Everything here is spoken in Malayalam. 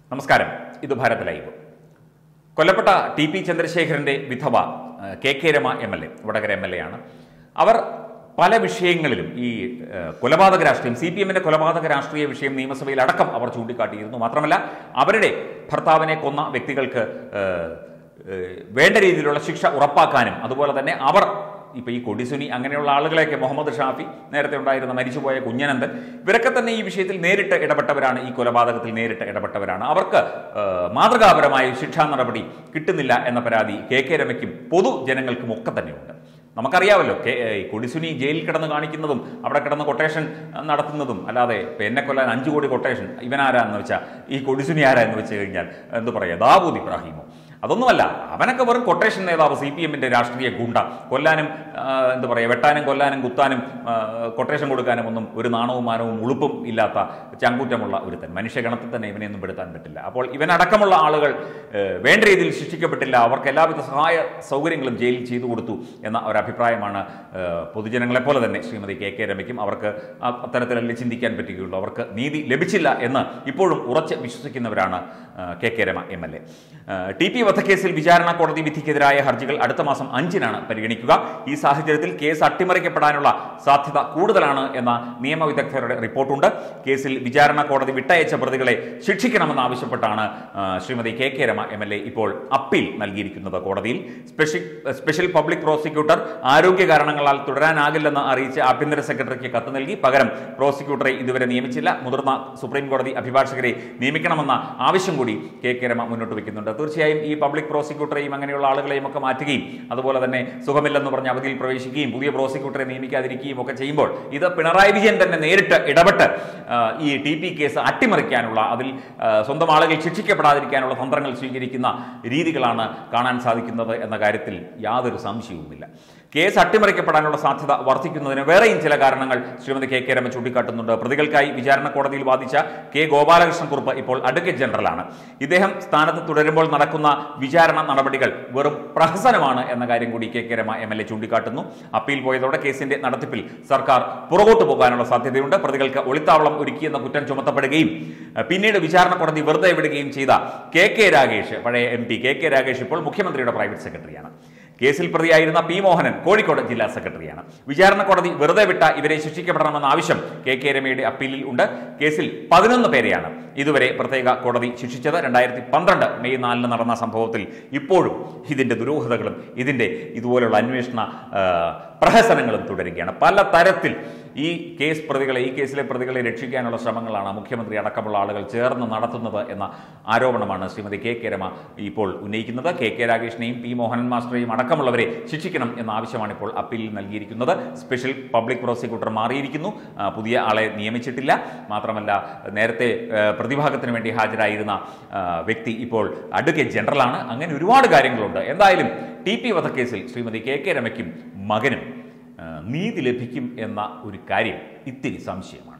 നമസ്കാരം ഇത് ഭാരത് ലൈവ് കൊല്ലപ്പെട്ട ടി പി ചന്ദ്രശേഖരന്റെ വിധവ ആ, K K Rama M L A Vadakara M L A ആണ് അവർ പല വിഷയങ്ങളിലും ഈ ആ, കൊലപാതക രാഷ്ട്രീയം സി പി എമ്മിന്റെ കൊലപാതക രാഷ്ട്രീയ വിഷയം നിയമസഭയിൽ അടക്കം അവർ ചൂണ്ടിക്കാട്ടിയിരുന്നു മാത്രമല്ല അവരുടെ ഭർത്താവിനെ കൊന്ന വ്യക്തികൾക്ക് ആ, ആ, വേണ്ട രീതിയിലുള്ള ശിക്ഷ ഉറപ്പാക്കാനും അതുപോലെ തന്നെ അവർ ഇപ്പൊ ഈ കൊടിസുനി അങ്ങനെയുള്ള ആളുകളെയൊക്കെ മുഹമ്മദ് ഷാഫി നേരത്തെ ഉണ്ടായിരുന്ന മരിച്ചുപോയ കുഞ്ഞനന്ദൻ ഇവരൊക്കെ തന്നെ ഈ വിഷയത്തിൽ നേരിട്ട് ഇടപെട്ടവരാണ് ഈ കൊലപാതകത്തിൽ നേരിട്ട് ഇടപെട്ടവരാണ് അവർക്ക് ആ, മാതൃകാപരമായ ശിക്ഷാ നടപടി കിട്ടുന്നില്ല എന്ന പരാതി കെ കെ രമയ്ക്കും പൊതുജനങ്ങൾക്കും ഒക്കെ തന്നെയുണ്ട് നമുക്കറിയാമല്ലോ കെ ഈ കൊടിസുനി ജയിലിൽ കിടന്ന് കാണിക്കുന്നതും അവിടെ കിടന്ന് കൊട്ടേഷൻ നടത്തുന്നതും അല്ലാതെ ഇപ്പൊ എന്നെ കൊല്ലാൻ അഞ്ചു കോടി കൊട്ടേഷൻ ഇവനാരാന്ന് വെച്ചാൽ ഈ കൊടിസുനി ആരാ എന്ന് വെച്ച് കഴിഞ്ഞാൽ എന്ത് പറയാ ദാവൂദ് ഇബ്രാഹിമോ അതൊന്നുമല്ല അവനൊക്കെ വെറും കൊട്ടേഷൻ നേതാവ് സി പി എമ്മിന്റെ രാഷ്ട്രീയ ഗുണ്ട കൊല്ലാനും ആ, എന്താ പറയുക വെട്ടാനും കൊല്ലാനും കുത്താനും ആ, കൊട്ടേഷൻ കൊടുക്കാനും ഒന്നും ഒരു നാണവും മാനവും ഉളുപ്പും ഇല്ലാത്ത ചങ്കൂറ്റമുള്ള ഒരുത്തൻ മനുഷ്യഗണത്തിൽ തന്നെ ഇവനെയൊന്നും പെടുത്താൻ പറ്റില്ല അപ്പോൾ ഇവനടക്കമുള്ള ആളുകൾ ഏ, വേണ്ട രീതിയിൽ ശിക്ഷിക്കപ്പെട്ടില്ല അവർക്ക് എല്ലാവിധ സഹായ സൗകര്യങ്ങളും ജയിലിൽ ചെയ്തു കൊടുത്തു എന്ന ഒരഭിപ്രായമാണ് ഏ, പൊതുജനങ്ങളെ പോലെ തന്നെ ശ്രീമതി കെ കെ രമയ്ക്കും അവർക്ക് ആ അത്തരത്തിലല്ലേ ചിന്തിക്കാൻ പറ്റുകയുള്ളൂ അവർക്ക് നീതി ലഭിച്ചില്ല എന്ന് ഇപ്പോഴും ഉറച്ച് വിശ്വസിക്കുന്നവരാണ് ആ, K K Rama M L A T P വധക്കേസിൽ വിചാരണ കോടതി വിധിക്കെതിരായ ഹർജികൾ അടുത്ത മാസം അഞ്ചിനാണ് പരിഗണിക്കുക ഈ സാഹചര്യത്തിൽ കേസ് അട്ടിമറിക്കപ്പെടാനുള്ള സാധ്യത കൂടുതലാണ് എന്ന നിയമവിദഗ്ധരുടെ റിപ്പോർട്ടുണ്ട് കേസിൽ വിചാരണ കോടതി വിട്ടയച്ച പ്രതികളെ ശിക്ഷിക്കണമെന്ന് ആവശ്യപ്പെട്ടാണ് ആ, Shrimati K K Rama M L A ഇപ്പോൾ അപ്പീൽ നൽകിയിരിക്കുന്നത് കോടതിയിൽ സ്പെഷ്യൽ സ്പെഷ്യൽ പബ്ലിക് പ്രോസിക്യൂട്ടർ ആരോഗ്യ കാരണങ്ങളാൽ തുടരാനാകില്ലെന്ന് അറിയിച്ച് ആഭ്യന്തര സെക്രട്ടറിക്ക് കത്ത് നൽകി പകരം പ്രോസിക്യൂട്ടറെ ഇതുവരെ നിയമിച്ചില്ല മുതിർന്ന സുപ്രീം കോടതി അഭിഭാഷകരെ നിയമിക്കണമെന്ന ആവശ്യം കൂടി കെ കെ രമ മുന്നോട്ട് വയ്ക്കുന്നുണ്ട് തീർച്ചയായും ഈ പബ്ലിക് പ്രോസിക്യൂട്ടറെയും അങ്ങനെയുള്ള ആളുകളെയും ഒക്കെ മാറ്റുകയും അതുപോലെ തന്നെ സുഖമില്ലെന്ന് പറഞ്ഞ് അവധിയിൽ പ്രവേശിക്കുകയും പുതിയ പ്രോസിക്യൂട്ടറെ നിയമിക്കാതിരിക്കുകയും ഒക്കെ ചെയ്യുമ്പോൾ ഇത് പിണറായി വിജയൻ തന്നെ നേരിട്ട് ഇടപെട്ട് ആ, ഈ ടി പി കേസ് അട്ടിമറിക്കാനുള്ള അതിൽ ആ, സ്വന്തം ആളുകൾ ശിക്ഷിക്കപ്പെടാതിരിക്കാനുള്ള തന്ത്രങ്ങൾ സ്വീകരിക്കുന്ന രീതികളാണ് കാണാൻ സാധിക്കുന്നത് എന്ന കാര്യത്തിൽ യാതൊരു സംശയവുമില്ല കേസ് അട്ടിമറിക്കപ്പെടാനുള്ള സാധ്യത വർദ്ധിക്കുന്നതിന് വേറെയും ചില കാരണങ്ങൾ ശ്രീമതി കെ കെ രമ ചൂണ്ടിക്കാട്ടുന്നുണ്ട് പ്രതികൾക്കായി വിചാരണ കോടതിയിൽ വാദിച്ച കെ ഗോപാലകൃഷ്ണൻ കുറുപ്പ് ഇപ്പോൾ അഡ്വക്കേറ്റ് ജനറലാണ് ഇദ്ദേഹം സ്ഥാനത്ത് തുടരുമ്പോൾ നടക്കുന്ന വിചാരണ നടപടികൾ വെറും പ്രഹസനമാണ് എന്ന കാര്യം കൂടി K K Rama M L A ചൂണ്ടിക്കാട്ടുന്നു അപ്പീൽ പോയതോടെ കേസിന്റെ നടത്തിപ്പിൽ സർക്കാർ പുറകോട്ട് പോകാനുള്ള സാധ്യതയുണ്ട് പ്രതികൾക്ക് ഒളിത്താവളം ഒരുക്കിയെന്ന കുറ്റം ചുമത്തപ്പെടുകയും അഹ് പിന്നീട് വിചാരണ കോടതി വെറുതെ വിടുകയും ചെയ്ത കെ കെ രാഗേഷ് പഴയ M P K K Ragesh ഇപ്പോൾ മുഖ്യമന്ത്രിയുടെ പ്രൈവറ്റ് സെക്രട്ടറിയാണ് കേസിൽ പ്രതിയായിരുന്ന പി മോഹനൻ കോഴിക്കോട് ജില്ലാ സെക്രട്ടറിയാണ് വിചാരണ കോടതി വെറുതെ വിട്ട ഇവരെ ശിക്ഷിക്കപ്പെടണമെന്ന ആവശ്യം കെ കെ രമയുടെ അപ്പീലിൽ ഉണ്ട് കേസിൽ പതിനൊന്ന് പേരെയാണ് ഇതുവരെ പ്രത്യേക കോടതി ശിക്ഷിച്ചത് രണ്ടായിരത്തി പന്ത്രണ്ട് മെയ് നാലിന് നടന്ന സംഭവത്തിൽ ഇപ്പോഴും ഇതിന്റെ ദുരൂഹതകളും ഇതിന്റെ ഇതുപോലുള്ള അന്വേഷണ ആ, പ്രഹസനങ്ങളും തുടരുകയാണ് പല തരത്തിൽ ഈ കേസ് പ്രതികളെ ഈ കേസിലെ പ്രതികളെ രക്ഷിക്കാനുള്ള ശ്രമങ്ങളാണ് മുഖ്യമന്ത്രി അടക്കമുള്ള ആളുകൾ ചേർന്ന് നടത്തുന്നത് എന്ന ആരോപണമാണ് ശ്രീമതി കെ കെ രമ ഇപ്പോൾ ഉന്നയിക്കുന്നത് കെ കെ രാഗേഷിനെയും പി മോഹനൻ മാസ്റ്ററെയും അടക്കമുള്ളവരെ ശിക്ഷിക്കണം എന്ന ആവശ്യമാണ് ഇപ്പോൾ അപ്പീലിൽ നൽകിയിരിക്കുന്നത് സ്പെഷ്യൽ പബ്ലിക് പ്രോസിക്യൂട്ടർ മാറിയിരിക്കുന്നു ആ, പുതിയ ആളെ നിയമിച്ചിട്ടില്ല മാത്രമല്ല നേരത്തെ ആ, പ്രതിഭാഗത്തിന് വേണ്ടി ഹാജരായിരുന്ന ആ, വ്യക്തി ഇപ്പോൾ അഡ്വക്കേറ്റ് ജനറലാണ് അങ്ങനെ ഒരുപാട് കാര്യങ്ങളുണ്ട് എന്തായാലും ടി പി വധക്കേസിൽ ശ്രീമതി കെ കെ രമയ്ക്കും മകനും ആ, നീതി ലഭിക്കും എന്ന ഒരു കാര്യം ഇത്തിരി സംശയമാണ്